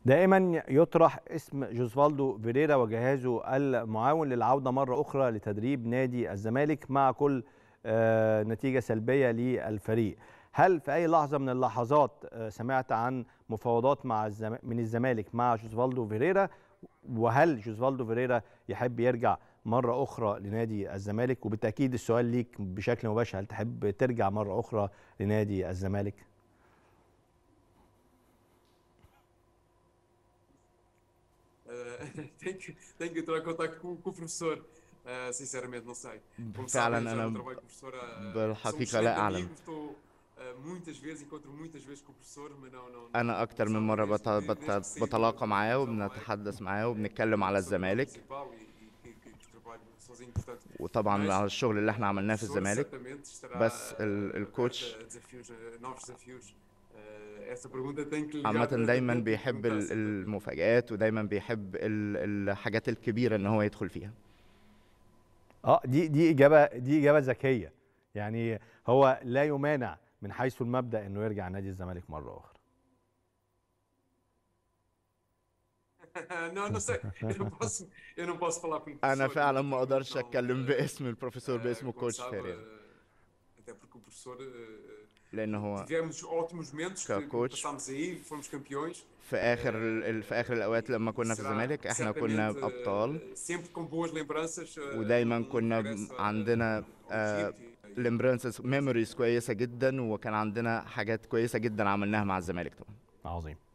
دائما يطرح اسم جوزفالدو فيريرا وجهازه المعاون للعودة مرة أخرى لتدريب نادي الزمالك مع كل آه، نتيجة سلبية للفريق هل في أي لحظة من اللحظات آه، سمعت عن مفاوضات مع الزم... من الزمالك مع جوزفالدو فيريرا وهل جوزفالدو فيريرا يحب يرجع مرة أخرى لنادي الزمالك وبالتأكيد السؤال ليك بشكل مباشر هل تحب ترجع مرة أخرى لنادي الزمالك؟ tenho, que, tenho que entrar em contato com, com o professor. Uh, sinceramente, não sei. Como فعلا sabem, já أنا não trabalho com o professor. Uh, بالحقيقة somos لا excelentes أعلم. amigos, Estou uh, muitas vezes, encontro muitas vezes com o professor, mas não. não أنا أكتر من مرة بت- بت- بتلاقى معاه وبنتحدث معاه وبنتكلم على الزمالك وطبعا على الشغل اللي احنا عملناه في الزمالك بس ال- الكوتش عامة دايما بيحب ال- المفاجآت ودايما بيحب ال- الحاجات الكبيرة ان هو يدخل فيها اه دي دي اجابه دي اجابه ذكيه يعني هو لا يمانع من حيث المبدا انه يرجع نادي الزمالك مره اخرى não, não sei. Eu não posso, eu não posso falar como انا professor, فعلا porque ما اقدرش não- اتكلم باسم البروفيسور eh, باسم como كوتش sabe, فيريرا eh, até porque o professor eh, لان هو tivemos ótimos momentos que ككوتش. passámos aí, fomos campeões. في اخر ال- في اخر الاوقات لما كنا في Será الزمالك احنا كنا certamente, ابطال eh, sempre com boas lembranças. eh, ودايما um كنا regresso a- عندنا ao آه، Egito e- الامبرنسز ميموريز كويسه جدا وكان عندنا حاجات كويسه جدا عملناها مع الزمالك طبعا عظيم